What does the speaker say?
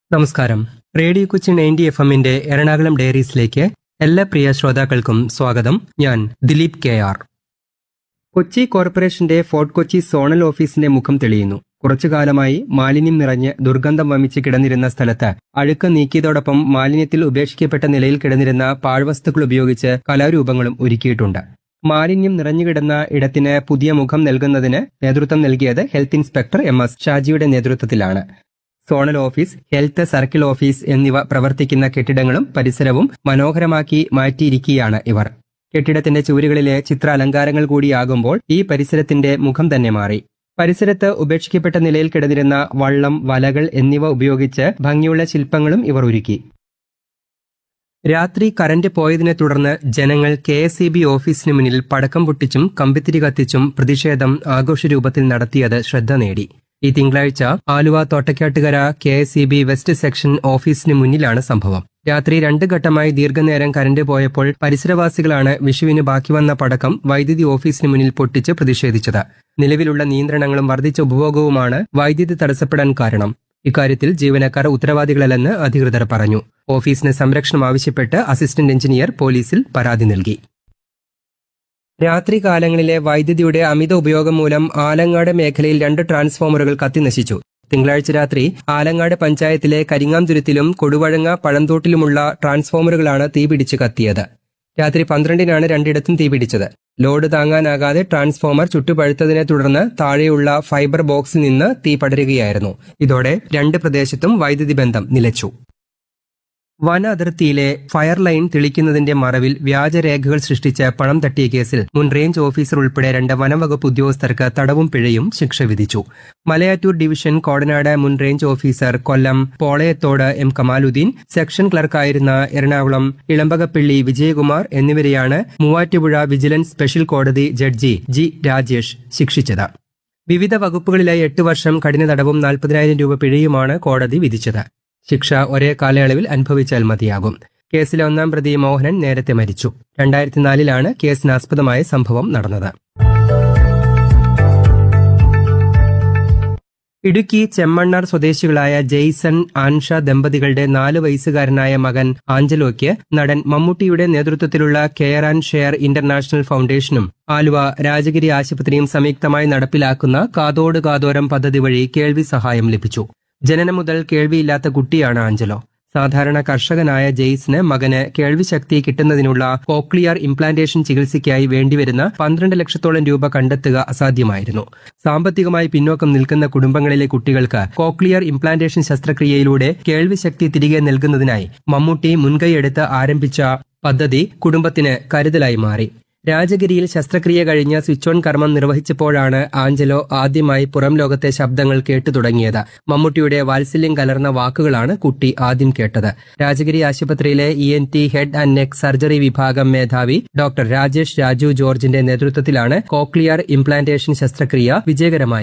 നമസ്കാരം radio Kochi ninety F എമ്മിന്റെ എറണാകുളം ഡയറീസിലേക്ക് എല്ലാ പ്രിയ ശ്രോതാക്കൾക്കും സ്വാഗതം ഞാൻ ദിലീപ് കെ ആർ കൊച്ചി കോർപ്പറേഷന്റെ ഫോർട്ട് കൊച്ചി സോണൽ ഓഫീസിന്റെ മുഖം തെളിയുന്നു കുറച്ചു കാലമായി മാലിന്യം നിറഞ്ഞ് ദുർഗന്ധം വമിച്ച് കിടന്നിരുന്ന സ്ഥലത്ത് അഴുക്ക് നീക്കിയതോടൊപ്പം മാലിന്യത്തിൽ ഉപേക്ഷിക്കപ്പെട്ട നിലയിൽ കിടന്നിരുന്ന പാഴ്വസ്തുക്കൾ ഉപയോഗിച്ച് കലാരൂപങ്ങളും ഒരുക്കിയിട്ടുണ്ട് മാലിന്യം നിറഞ്ഞുകിടന്ന ഇടത്തിന് പുതിയ മുഖം നൽകുന്നതിന് നേതൃത്വം നൽകിയത് ഹെൽത്ത് ഇൻസ്പെക്ടർ എം എസ് ഷാജിയുടെ നേതൃത്വത്തിലാണ് zonal office health circle office എന്നിവ പ്രവർത്തിക്കുന്ന കെട്ടിടങ്ങളും പരിസരവും മനോഹരമാക്കി മാറ്റിയിരിക്കുകയാണ് ഇവർ കെട്ടിടത്തിന്റെ ചുവരുകളിലെ ചിത്രാലങ്കാരങ്ങൾ കൂടിയാകുമ്പോൾ ഈ പരിസരത്തിന്റെ മുഖം തന്നെ മാറി പരിസരത്ത് ഉപേക്ഷിക്കപ്പെട്ട നിലയിൽ കിടന്നിരുന്ന വള്ളം വലകൾ എന്നിവ ഉപയോഗിച്ച് ഭംഗിയുള്ള ശില്പങ്ങളും ഇവർ ഒരുക്കി രാത്രി കറന്റ് പോയതിനെ തുടർന്ന് ജനങ്ങൾ കെ എസ് ഇ ബി ഓഫീസിന് മുന്നിൽ പടക്കം പൊട്ടിച്ചും കമ്പിത്തിരി കത്തിച്ചും പ്രതിഷേധം ആഘോഷരൂപത്തിൽ നടത്തിയത് ശ്രദ്ധ നേടി ഈ തിങ്കളാഴ്ച Aluva Thottakkattukara K S E B west section ഓഫീസിന് മുന്നിലാണ് സംഭവം രാത്രി രണ്ട് ഘട്ടമായി ദീർഘനേരം കറന്റ് പോയപ്പോൾ പരിസരവാസികളാണ് വിഷുവിന് ബാക്കി വന്ന പടക്കം വൈദ്യുതി ഓഫീസിന് മുന്നിൽ പൊട്ടിച്ച് പ്രതിഷേധിച്ചത് നിലവിലുള്ള നിയന്ത്രണങ്ങളും വർദ്ധിച്ച ഉപഭോഗവുമാണ് വൈദ്യുതി തടസ്സപ്പെടാൻ കാരണം ഇക്കാര്യത്തിൽ ജീവനക്കാർ ഉത്തരവാദികളല്ലെന്ന് അധികൃതർ പറഞ്ഞു ഓഫീസിന് സംരക്ഷണം ആവശ്യപ്പെട്ട് അസിസ്റ്റന്റ് എഞ്ചിനീയർ പോലീസിൽ പരാതി നൽകി രാത്രി കാലങ്ങളിലെ വൈദ്യുതിയുടെ അമിത ഉപയോഗം മൂലം ആലങ്ങാട് മേഖലയിൽ രണ്ട് ട്രാൻസ്ഫോമറുകൾ കത്തിനശിച്ചു തിങ്കളാഴ്ച രാത്രി ആലങ്ങാട് പഞ്ചായത്തിലെ കരിങ്ങാംതുരുത്തിലും കൊടുവഴങ്ങ പഴന്തോട്ടിലുമുള്ള ട്രാൻസ്ഫോമറുകളാണ് തീപിടിച്ച് കത്തിയത് രാത്രി പന്ത്രണ്ടിനാണ് രണ്ടിടത്തും തീപിടിച്ചത് ലോഡ് താങ്ങാനാകാതെ ട്രാൻസ്ഫോമർ ചുട്ടുപഴുത്തതിനെ തുടർന്ന് താഴെയുള്ള ഫൈബർ ബോക്സിൽ നിന്ന് തീ പടരുകയായിരുന്നു ഇതോടെ രണ്ട് പ്രദേശത്തും വൈദ്യുതി ബന്ധം നിലച്ചു വന അതിർത്തിയിലെ ഫയർ ലൈൻ തെളിക്കുന്നതിന്റെ മറവിൽ വ്യാജരേഖകൾ സൃഷ്ടിച്ച് പണം തട്ടിയ കേസിൽ മുൻ റേഞ്ച് ഓഫീസർ ഉൾപ്പെടെ രണ്ട് വനംവകുപ്പ് ഉദ്യോഗസ്ഥർക്ക് തടവും പിഴയും ശിക്ഷ വിധിച്ചു മലയാറ്റൂർ ഡിവിഷൻ കോടനാട് മുൻ range officer Kollam Polayathode M Kamaluddin section ക്ലർക്കായിരുന്ന എറണാകുളം ഇളമ്പകപ്പിള്ളി വിജയകുമാർ എന്നിവരെയാണ് മൂവാറ്റുപുഴ വിജിലൻസ് സ്പെഷ്യൽ കോടതി ജഡ്ജി ജി രാജേഷ് ശിക്ഷിച്ചത് വിവിധ വകുപ്പുകളിലായി എട്ട് വർഷം കഠിന തടവും നാൽപ്പതിനായിരം രൂപ പിഴയുമാണ് കോടതി വിധിച്ചത് ശിക്ഷ ഒരേ കാലയളവിൽ അനുഭവിച്ചാൽ മതിയാകും കേസിലെ ഒന്നാം പ്രതി മോഹനൻ നേരത്തെ മരിച്ചു രണ്ടായിരത്തി നാലിലാണ് കേസിനാസ്പദമായ സംഭവം നടന്നത് ഇടുക്കി ചെമ്മണ്ണാർ സ്വദേശികളായ ജെയ്സൺ ആൻഷ ദമ്പതികളുടെ നാല് വയസ്സുകാരനായ മകൻ ആഞ്ചലോയ്ക്ക് നടൻ മമ്മൂട്ടിയുടെ നേതൃത്വത്തിലുള്ള കെയർ ആൻഡ് ഷെയർ ഇന്റർനാഷണൽ ഫൗണ്ടേഷനും ആലുവ രാജഗിരി ആശുപത്രിയും സംയുക്തമായി നടപ്പിലാക്കുന്ന കാതോട് കാതോരം പദ്ധതി വഴി കേൾവി സഹായം ലഭിച്ചു ജനനം മുതൽ കേൾവിയില്ലാത്ത കുട്ടിയാണ് ആഞ്ചലോ സാധാരണ കർഷകനായ ജെയ്സിന് മകന് കേൾവിശക്തി കിട്ടുന്നതിനുള്ള കോക്ലിയർ ഇംപ്ലാന്റേഷൻ ചികിത്സയ്ക്കായി വേണ്ടിവരുന്ന പന്ത്രണ്ട് ലക്ഷത്തോളം രൂപ കണ്ടെത്തുക അസാധ്യമായിരുന്നു സാമ്പത്തികമായി പിന്നോക്കം നിൽക്കുന്ന കുടുംബങ്ങളിലെ കുട്ടികൾക്ക് കോക്ലിയർ ഇംപ്ലാന്റേഷൻ ശസ്ത്രക്രിയയിലൂടെ കേൾവിശക്തി തിരികെ നൽകുന്നതിനായി മമ്മൂട്ടി മുൻകൈയെടുത്ത് ആരംഭിച്ച പദ്ധതി കുടുംബത്തിന് കരുതലായി മാറി രാജഗിരിയിൽ ശസ്ത്രക്രിയ കഴിഞ്ഞ് സ്വിച്ച് ഓൺ കർമ്മം നിർവഹിച്ചപ്പോഴാണ് ആഞ്ചലോ ആദ്യമായി പുറം ലോകത്തെ ശബ്ദങ്ങൾ കേട്ടു തുടങ്ങിയത് മമ്മൂട്ടിയുടെ വാത്സല്യം കലർന്ന വാക്കുകളാണ് കുട്ടി ആദ്യം കേട്ടത് രാജഗിരി ആശുപത്രിയിലെ E N T head and neck surgery വിഭാഗം മേധാവി ഡോക്ടർ രാജേഷ് രാജു ജോർജിന്റെ നേതൃത്വത്തിലാണ് കോക്ലിയർ ഇംപ്ലാന്റേഷൻ ശസ്ത്രക്രിയ വിജയകരമായി